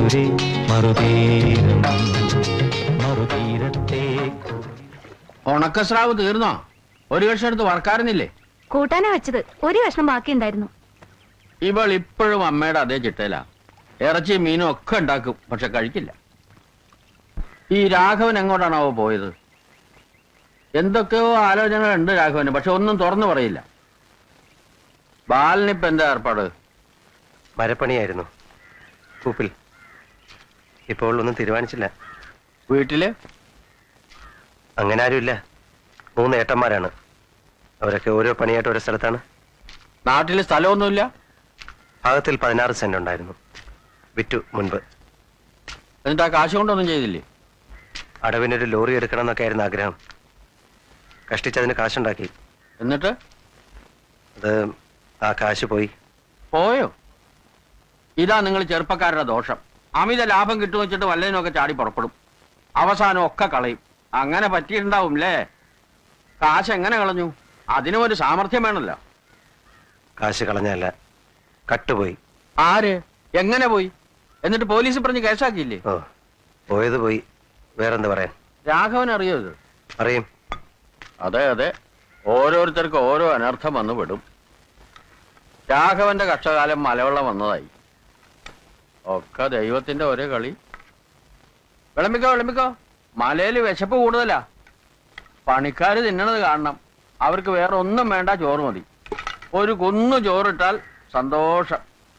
ദൂരെ മറുതീരം മറുതീരത്തെ ഉണക്കസ്രാവ് തീർന്നോ ഒരു കഷ്ണം എടുത്ത് വറക്കാറുന്നില്ലേ കൂട്ടാനാ വെച്ചത് ഒരു കഷ്ണം ബാക്കിയുണ്ടായിരുന്നു ഇവൾ ഇപ്പോഴും അമ്മയുടെ അതേ ചിട്ടയിലാ ഇറച്ചി മീനും ഒക്കെ ഉണ്ടാക്കും പക്ഷെ കഴിക്കില്ല ഈ രാഘവൻ എങ്ങോട്ടാണാവോ പോയത് എന്തൊക്കെയോ ആലോചനകളുണ്ട് രാഘവന് പക്ഷെ ഒന്നും തുറന്നു പറയില്ല ബാലനിപ്പ എന്താ ഏർപ്പാട് മരപ്പണിയായിരുന്നു കൂപ്പിൽ ഇപ്പോൾ ഒന്നും തീരുമാനിച്ചില്ല വീട്ടില് അങ്ങനെ ആരുമില്ല മൂന്ന് ഏട്ടന്മാരാണ് അവരൊക്കെ ഓരോ പണിയായിട്ട് ഓരോ സ്ഥലത്താണ് നാട്ടില് സ്ഥലമൊന്നുമില്ല ഭാഗത്തിൽ പതിനാറ് സെന്റ് ഉണ്ടായിരുന്നു വിറ്റു മുൻപ് എന്നിട്ട് ആ കാശ് കൊണ്ടൊന്നും ചെയ്തില്ലേ അടവിനൊരു ലോറി എടുക്കണം എന്നൊക്കെ ആയിരുന്നു ആഗ്രഹം കഷ്ടിച്ചതിന് കാശുണ്ടാക്കി എന്നിട്ട് അത് ആ കാശ് പോയി പോയോ ഇതാ നിങ്ങൾ ചെറുപ്പക്കാരുടെ ദോഷം അമിത ലാഭം കിട്ടും വെച്ചിട്ട് വല്ലതിനൊക്കെ ചാടി പുറപ്പെടും അവസാനം ഒക്കെ കളയും അങ്ങനെ പറ്റിയിട്ടുണ്ടാവും അല്ലേ കാശ് എങ്ങനെ കളഞ്ഞു അതിനും ഒരു സാമർഥ്യം വേണമല്ലോ കാശ് കളഞ്ഞല്ല കട്ടുപോയി ആര് എങ്ങനെ പോയി എന്നിട്ട് പോലീസ് പറഞ്ഞ് കേസാക്കിയില്ലേ ഓ പോയത് പോയി വേറെന്ത് പറയാൻ രാഘവൻ അറിയോ ഇത് അറിയും അതെ അതെ ഓരോരുത്തർക്ക് ഓരോ അനർത്ഥം വന്നു വിടും രാഘവന്റെ കഷ്ടകാലം മലവെള്ളം വന്നതായി ഒക്കെ ദൈവത്തിന്റെ ഒരേ കളി വിളമ്പിക്കോ വിളമ്പിക്കോ മലയിൽ വിശപ്പ് കൂടുതലാ പണിക്കാര് തിന്നണത് കാണണം അവർക്ക് വേറെ ഒന്നും വേണ്ട ചോറ് മതി ഒരു കുന്നു ചോറിട്ടാൽ സന്തോഷം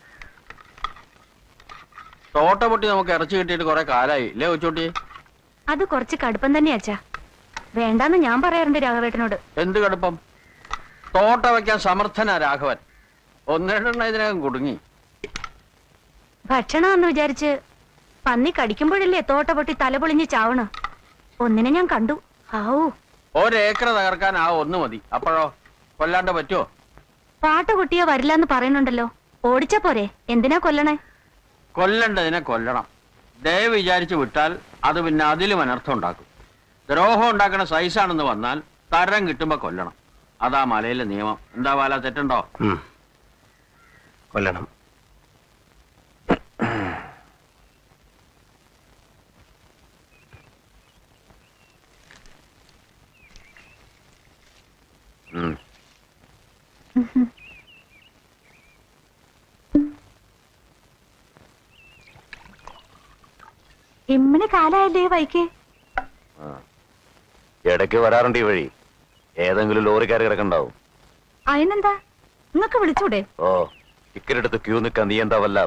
തോട്ട പൊട്ടി നമുക്ക് ഇറച്ചി കിട്ടിയിട്ട് കുറെ കാലായി ഇല്ലേ കൊച്ചോട്ടി അത് കുറച്ച് കടുപ്പം തന്നെയാ അച്ഛാ വേണ്ടാന്ന് ഞാൻ പറയാറുണ്ട് രാഘവേട്ടനോട് എന്ത് കടുപ്പം തോട്ട വയ്ക്കാൻ സമർത്ഥനാ രാഘവൻ ഒന്നേണ്ടെണ്ണ ഇതിനകം കുടുങ്ങി ഭക്ഷണമെന്ന് വിചാരിച്ച് പന്നി കടിക്കുമ്പോഴല്ലേ തോട്ട പൊട്ടി തല പൊളിഞ്ഞ് ചാവണ് ഒന്നിനെ ഞാൻ കണ്ടു ഹാവൂ ഒരേക്കർ തകർക്കാൻ ആ ഒന്ന് മതി അപ്പോഴോ കൊല്ലാണ്ട് പറ്റുമോ പാട്ട കുട്ടിയെ വരില്ലെന്ന് പറയുന്നുണ്ടല്ലോ ഓടിച്ച പോരെ എന്തിനാ കൊല്ലണേ കൊല്ലണ്ടതിനെ കൊല്ലണം ദയ വിചാരിച്ച് വിട്ടാൽ അത് പിന്നെ അതിലും അനർത്ഥം ഉണ്ടാക്കും ദ്രോഹം ഉണ്ടാക്കുന്ന സൈസാണെന്ന് വന്നാൽ തരം കിട്ടുമ്പോ കൊല്ലണം അതാ മലയിലെ നിയമം എന്താ വാല തെറ്റുണ്ടോ ഉം. കൊല്ലണം ഉം. ഇമ്മിന് കാലായല്ലേ വൈക്ക് ഇടയ്ക്ക് വരാറുണ്ട് ഈ വഴി ഏതെങ്കിലും ലോറിക്കാർ കിടക്കണ്ടാവും അതിനെന്താ നിങ്ങക്ക് വിളിച്ചൂടെ ഓ ടിക്കറ്റെടുത്ത് ക്യൂ നിൽക്കാൻ നീ എന്താ വല്ല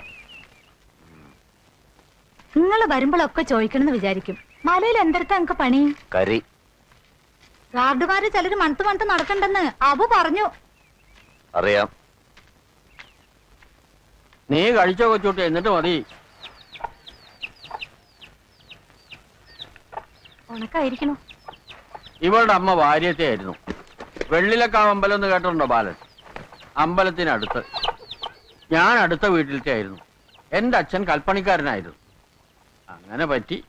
നിങ്ങൾ വരുമ്പോഴൊക്കെ ചോദിക്കണമെന്ന് വിചാരിക്കും മലയിൽ എന്തെടുത്താ നിങ്ങക്ക് പണി കരി ഗാർഡുമാര് ചിലര് മണത്ത് മണത്ത് നടക്കണ്ടെന്ന് അബു പറഞ്ഞു അറിയാം നീ കഴിച്ചോ കൊച്ചോട്ടി എന്നിട്ട് മതി ഉണക്കായിരിക്കണു ഇവളുടെ അമ്മ വാര്യത്തെ ആയിരുന്നു വെള്ളിലക്കാവ് അമ്പലം എന്ന് കേട്ടിട്ടുണ്ടോ ബാലൻ അമ്പലത്തിനടുത്ത് ഞാൻ അടുത്ത വീട്ടിലത്തെ ആയിരുന്നു എന്റെ അച്ഛൻ കൽപ്പണിക്കാരനായിരുന്നു അങ്ങനെ പറ്റി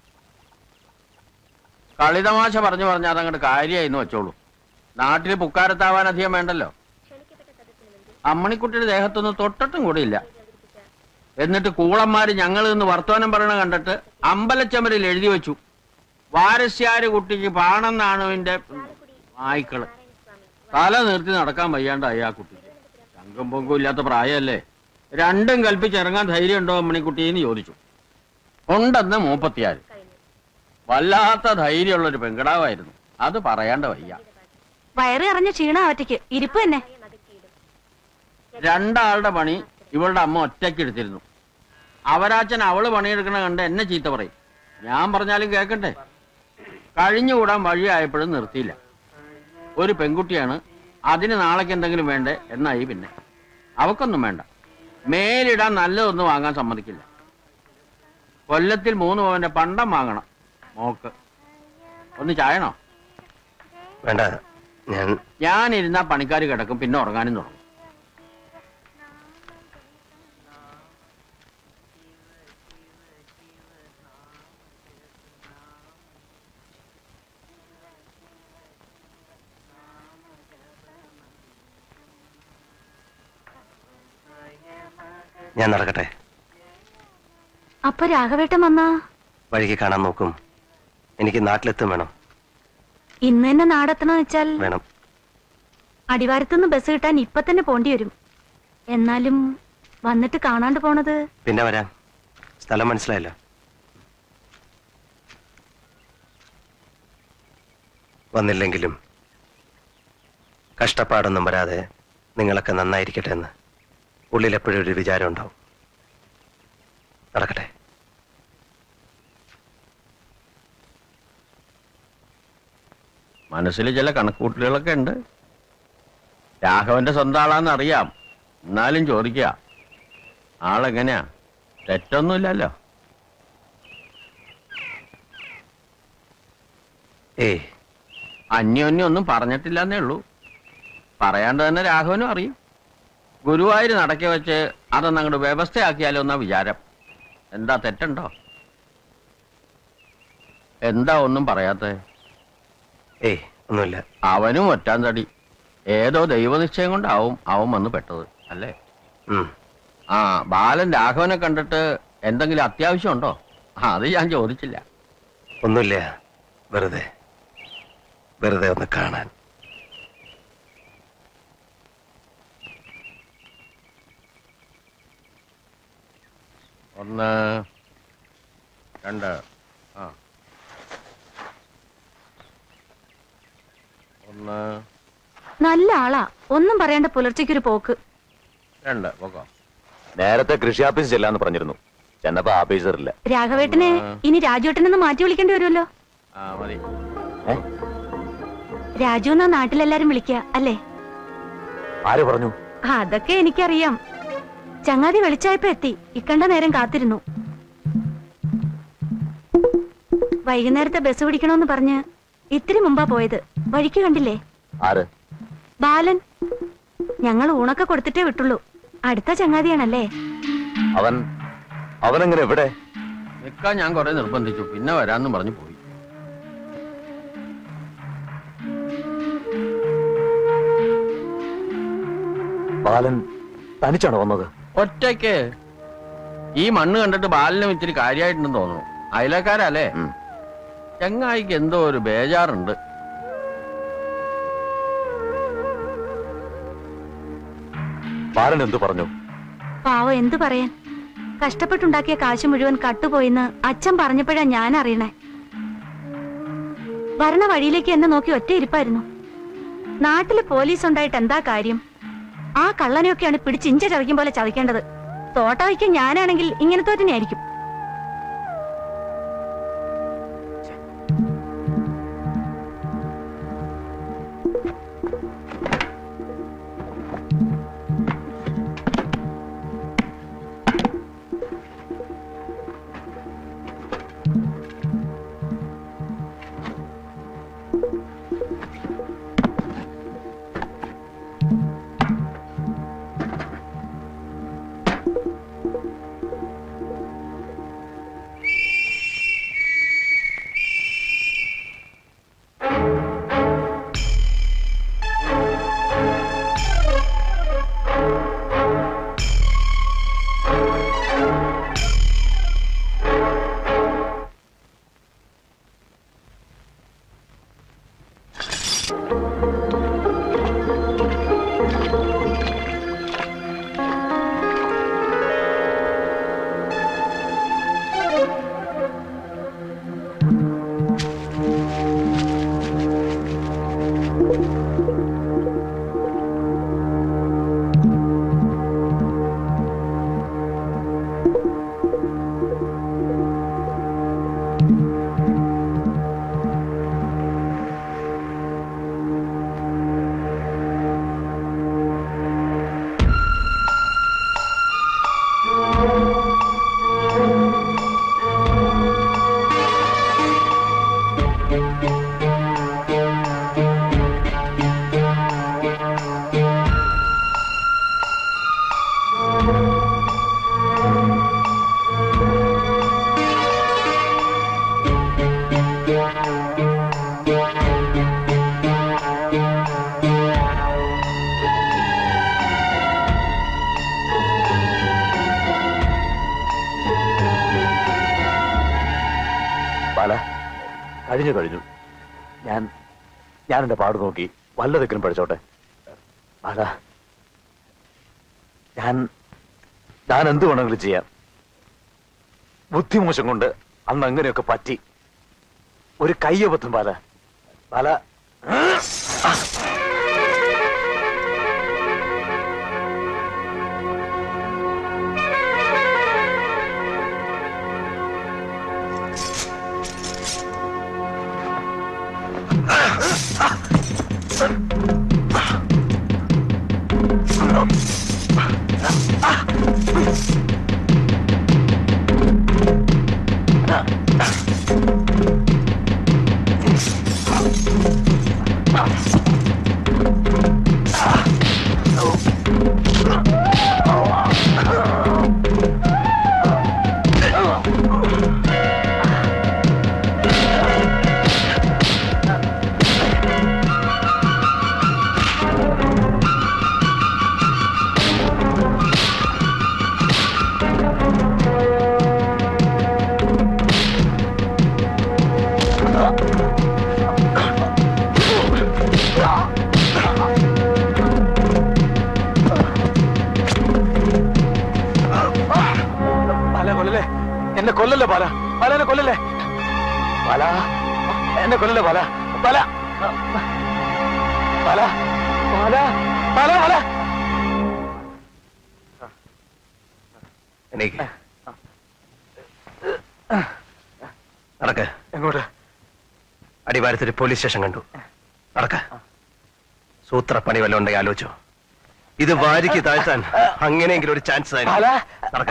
കളിതമാശ പറഞ്ഞു പറഞ്ഞ അതങ്ങോട്ട് കാര്യമായിരുന്നു വെച്ചോളൂ നാട്ടിൽ പുക്കാരത്താവാൻ അധികം വേണ്ടല്ലോ അമ്മണിക്കുട്ടിയുടെ ദേഹത്തൊന്നും തൊട്ടിട്ടും കൂടി ഇല്ല എന്നിട്ട് കൂളന്മാര് ഞങ്ങൾ നിന്ന് വർത്തമാനം പറയണ കണ്ടിട്ട് അമ്പലച്ചമരിൽ എഴുതി വെച്ചു വാരസ്യാര് കുട്ടിക്ക് പാണെന്നാണുവിന്റെ നായ്ക്കള് തല നിർത്തി നടക്കാൻ വയ്യാണ്ടായി ആ കുട്ടിക്ക് ചങ്കും പൊങ്കും ഇല്ലാത്ത പ്രായമല്ലേ രണ്ടും കൽപ്പിച്ചിറങ്ങാൻ ധൈര്യമുണ്ടോ അമ്മണിക്കുട്ടിന്ന് ചോദിച്ചു ഉണ്ടെന്ന് മൂപ്പത്തിയാര് വല്ലാത്ത ധൈര്യമുള്ള ഒരു പെങ്കടാവായിരുന്നു അത് പറയാണ്ട വയ്യ വയറ് അറിഞ്ഞ ക്ഷീണ ഒറ്റയ്ക്ക് ഇരിപ്പ് തന്നെ രണ്ടാളുടെ പണി ഇവളുടെ അമ്മ ഒറ്റയ്ക്ക് എടുത്തിരുന്നു അവരാച്ചൻ അവള് പണിയെടുക്കണ കണ്ട് എന്നെ ചീത്ത പറയും ഞാൻ പറഞ്ഞാലും കേൾക്കട്ടെ കഴിഞ്ഞുകൂടാൻ വഴിയായപ്പോഴും നിർത്തിയില്ല ഒരു പെൺകുട്ടിയാണ് അതിന് നാളേക്ക് എന്തെങ്കിലും വേണ്ടേ എന്നായി പിന്നെ അവക്കൊന്നും വേണ്ട മേലിടാൻ നല്ലതൊന്നും വാങ്ങാൻ സമ്മതിക്കില്ല കൊല്ലത്തിൽ മൂന്ന് പവന്റെ പണ്ടം വാങ്ങണം മോക്ക് ഒന്ന് ചായണോ വേണ്ട ഞാൻ ഞാനിരുന്നാ പണിക്കാർ കിടക്കും പിന്നെ ഉറങ്ങാനും തുടങ്ങും ഞാൻ നടക്കട്ടെ അപ്പൊ രാഘവേട്ടൻ വന്നാ വഴിക്ക് കാണാൻ നോക്കും എനിക്ക് നാട്ടിലെത്തും വേണം ഇന്ന് തന്നെ നാടെത്തണമെന്ന് വെച്ചാൽ വേണം അടിവാരത്തുനിന്ന് ബസ് കിട്ടാൻ ഇപ്പൊ തന്നെ പോണ്ടി വരും എന്നാലും വന്നിട്ട് കാണാണ്ട് പോണത് പിന്നെ വരാം സ്ഥലം മനസ്സിലായല്ലോ വന്നില്ലെങ്കിലും കഷ്ടപ്പാടൊന്നും വരാതെ നിങ്ങളൊക്കെ നന്നായിരിക്കട്ടെ എന്ന് ഉള്ളിൽ എപ്പോഴും ഒരു വിചാരം ഉണ്ടാവും നടക്കട്ടെ മനസ്സിൽ ചില കണക്കുകൂട്ടലുകളൊക്കെ ഉണ്ട് രാഘവന്റെ സ്വന്തം ആളാന്ന് അറിയാം എന്നാലും ചോദിക്കുക ആളെങ്ങനെയാ തെറ്റൊന്നുമില്ലല്ലോ ഏയ് അന്യോന്യം ഒന്നും പറഞ്ഞിട്ടില്ലെന്നേ ഉള്ളൂ പറയാണ്ട് തന്നെ രാഘവനും അറിയും ഗുരുവായൂർ നടക്കി വെച്ച് അതൊന്ന് അങ്ങോട്ട് വ്യവസ്ഥയാക്കിയാലോ എന്നാ വിചാരം എന്താ തെറ്റുണ്ടോ എന്താ ഒന്നും പറയാത്തേ ഏയ് ഒന്നുമില്ല അവനും ഒറ്റാൻ തടി ഏതോ ദൈവനിശ്ചയം കൊണ്ടാവും അവൻ വന്ന് പെട്ടത് അല്ലേ ഉം. ആ ബാലൻ രാഘവനെ കണ്ടിട്ട് എന്തെങ്കിലും അത്യാവശ്യം ഉണ്ടോ ആ, അത് ഞാൻ ചോദിച്ചില്ല ഒന്നുമില്ല വെറുതെ വെറുതെ ഒന്ന് കാണാൻ ഒന്ന് രണ്ട് ആ ഒന്ന് നല്ല ആളാ ഒന്നും പറയേണ്ട പുലർച്ചയ്ക്കൊരു പോക്ക് രണ്ട് പോക്കോ നേരത്തെ കൃഷി ഓഫീസ് ചെല്ലാന്ന് പറഞ്ഞിരുന്നു ചെന്നപ്പോ ഓഫീസറില്ല രാഘവേട്ടനെ ഇനി രാജുവേട്ടനെന്ന് മാറ്റി വിളിക്കേണ്ടി വരുമല്ലോ ആ മതി രാജു എന്നാ നാട്ടിലെല്ലാരും വിളിക്കുക അല്ലേ ആര് പറഞ്ഞു ആ, അതൊക്കെ എനിക്കറിയാം ചങ്ങാതി വെളിച്ചായപ്പോ എത്തി ഇക്കണ്ട നേരം കാത്തിരുന്നു വൈകുന്നേരത്തെ ബസ് പിടിക്കണോന്ന് പറഞ്ഞ് ഇത്തിരി മുമ്പാ പോയത് വഴിക്ക് കണ്ടില്ലേ ആര് ബാലൻ ഞങ്ങൾ ഊണൊക്കെ കൊടുത്തിട്ടേ വിട്ടുള്ളൂ അടുത്ത ചങ്ങാതിയാണല്ലേ അവൻ അവനെങ്ങനെ എവിടെ നിൽക്കാൻ ഞാൻ കുറെ നിർബന്ധിച്ചു പിന്നെ വരാന്നും പറഞ്ഞു പോയി ബാലൻ തനിച്ചാണോ വന്നത് ഒറ്റയ്ക്ക് ഈ മണ്ണ് കണ്ടിട്ട് ബാലിനും ഇത്തിരി കാര്യമായിട്ടുണ്ടെന്ന് തോന്നുന്നു അയലക്കാരല്ലേ ഉം. ചെങ്ങായിക്ക് എന്തോ ഒരു ബേജാറുണ്ട് ബാലൻ എന്തു പറഞ്ഞു പാവം എന്തു പറയാൻ കഷ്ടപ്പെട്ടുണ്ടാക്കിയ കാശ് മുഴുവൻ കട്ടുപോയിന്ന് അച്ഛൻ പറഞ്ഞപ്പോഴാ ഞാൻ അറിയണേ വരണ വഴിയിലേക്ക് എന്നെ നോക്കി ഒറ്റ ഇരിപ്പായിരുന്നു നാട്ടില് പോലീസ് ഉണ്ടായിട്ട് എന്താ കാര്യം ആ കള്ളനെയൊക്കെയാണ് പിടിച്ച് ഇഞ്ച ചതയ്ക്കും പോലെ ചതയ്ക്കേണ്ടത് തോട്ട വയ്ക്കാൻ ഞാനാണെങ്കിൽ ഇങ്ങനത്തെ തന്നെയായിരിക്കും ബാല കഴിഞ്ഞു കഴിഞ്ഞു ഞാൻ ഞാൻ എന്റെ പാട് നോക്കി വല്ലതൊക്കെ പഠിച്ചോട്ടെ ബാല ഞാൻ ഞാൻ എന്ത് വേണമെങ്കിലും ചെയ്യാം ബുദ്ധിമോശം കൊണ്ട് അന്ന് അങ്ങനെയൊക്കെ പറ്റി ഒരു കയ്യബദ്ധം ബാല ബാല ബാല കൊല്ലല്ലേ എന്നെ കൊല്ലല്ലേ ബാല ബാല എന്നെ കൊല്ലല്ലേ ബാല എന്നെ കൊല്ലല്ലേ ബാല ബാല ബാല ബാല ബാല ബാല എണീക്ക് നടക്ക് എങ്ങോട്ട് അടിവാരത്തൊരു പോലീസ് സ്റ്റേഷൻ കണ്ടു നടക്ക സൂത്രപ്പണി വല്ലതും ഉണ്ടെങ്കിൽ ആലോചിച്ചോ ഇത് വാരിക്ക് താഴ്ത്താൻ അങ്ങനെയെങ്കിലും ഒരു ചാൻസ് ബാല നടക്ക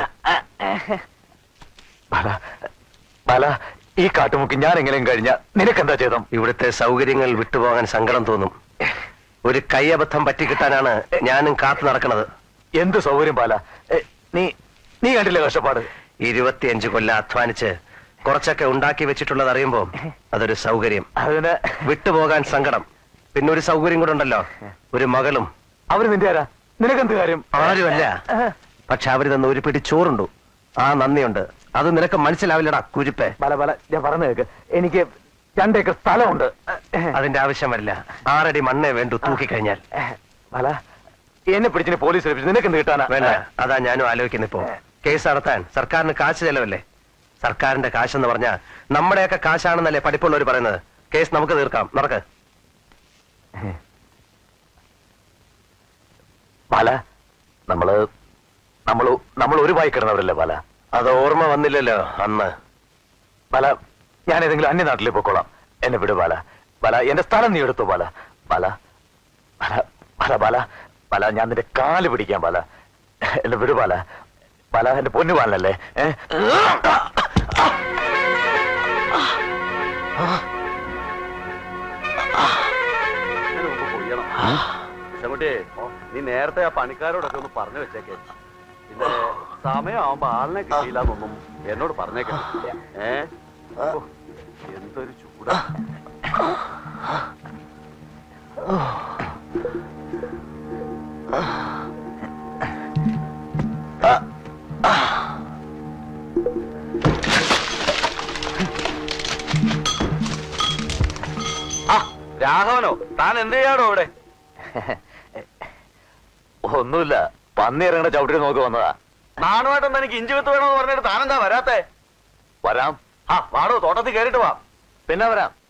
ബാല ബാല ഈ കാട്ടുമുക്കി ഞാൻ എങ്ങനെയും കഴിഞ്ഞ നിനക്കെന്താ ചെയ്തം ഇവിടുത്തെ സൗകര്യങ്ങൾ വിട്ടുപോകാൻ സങ്കടം തോന്നും ഒരു കൈയബദ്ധം പറ്റിക്കിട്ടാനാണ് ഞാനും കാത്തു നടക്കുന്നത് എന്ത് സൗകര്യം ബാല ഏ, നീ നീ കണ്ടില്ലേ കഷ്ടപ്പാട് ഇരുപത്തിയഞ്ച് കൊല്ലം അധ്വാനിച്ച് കുറച്ചൊക്കെ ഉണ്ടാക്കി വെച്ചിട്ടുള്ളത് അറിയുമ്പോ അതൊരു സൗകര്യം അതിന് വിട്ടുപോകാൻ സങ്കടം പിന്നെ ഒരു സൗകര്യം കൂടെ ഉണ്ടല്ലോ ഒരു മകളും അവര് നിന്റെ ആരാ നിനക്കെന്ത് കാര്യം ആരുമല്ല പക്ഷെ അവര് തന്ന ഒരു പിടി ചോറുണ്ടു ആ നന്ദിയുണ്ട് അത് നിനക്ക് മനസ്സിലാവില്ലടാ കുരുപ്പേ ബല ബല ഞാൻ പറഞ്ഞു കേക്ക് എനിക്ക് രണ്ടേക്കർ സ്ഥലമുണ്ട് അതിന്റെ ആവശ്യം വരില്ല ആറടി മണ്ണേ വേണ്ടു തൂക്കിക്കഴിഞ്ഞാൽ ബല എന്നെ പിടിച്ചിന് പോലീസ് ഏൽപ്പിച്ചു നിനക്ക് എന്ത് കിട്ടാനാ വേണ്ട അതാ ഞാനും ആലോചിക്കുന്നു ഇപ്പോ കേസ് നടത്താൻ സർക്കാരിന് കാശ് ചെലവല്ലേ സർക്കാരിന്റെ കാശെന്ന് പറഞ്ഞാ നമ്മുടെയൊക്കെ കാശാണെന്നല്ലേ പഠിപ്പുള്ളവർ പറയുന്നത് കേസ് നമുക്ക് തീർക്കാം നടക്ക് ബല നമ്മള് നമ്മള് നമ്മൾ ഒരു വായി കിടന്നവരല്ലേ ബല അത് ഓർമ്മ വന്നില്ലല്ലോ അന്ന് ബല ഞാൻ ഏതെങ്കിലും അന്യനാട്ടിലേക്ക് പോയിക്കോളാം എന്നെ വിട് ബാല ബല എന്റെ സ്ഥലം നീ എടുത്തു ബാല ബല ബല ബല ബല ബല ഞാൻ നിന്റെ കാല് പിടിക്കാൻ ബാല എന്നെ വിട് ബാല ബല എന്റെ പൊന്നു ബാലല്ലേ ഏ ചെമ്മട്ടി നീ നേരത്തെ ആ പണിക്കാരോടൊക്കെ ഒന്ന് പറഞ്ഞു വെച്ചേക്കെ പിന്നെ സമയമാകുമ്പോ ആളിനെ കിട്ടിയില്ല എന്നൊന്നും എന്നോട് പറഞ്ഞേക്കാം ഏ ഓ, എന്തൊരു ചൂടാ ആ രാഘവനോ താൻ എന്ത് ചെയ്യാടോ ഇവിടെ ഒന്നുമില്ല പന്നി ഇറങ്ങണ ചവിട്ടി നോക്കി വന്നതാ നാണുമായിട്ടൊന്നും എനിക്ക് ഇഞ്ചി വിത്ത് വേണമെന്ന് പറഞ്ഞിട്ട് താനെന്താ വരാത്തെ വരാം ആ വാടോ തോട്ടത്തിൽ കയറിയിട്ട് വാ പിന്നെ വരാം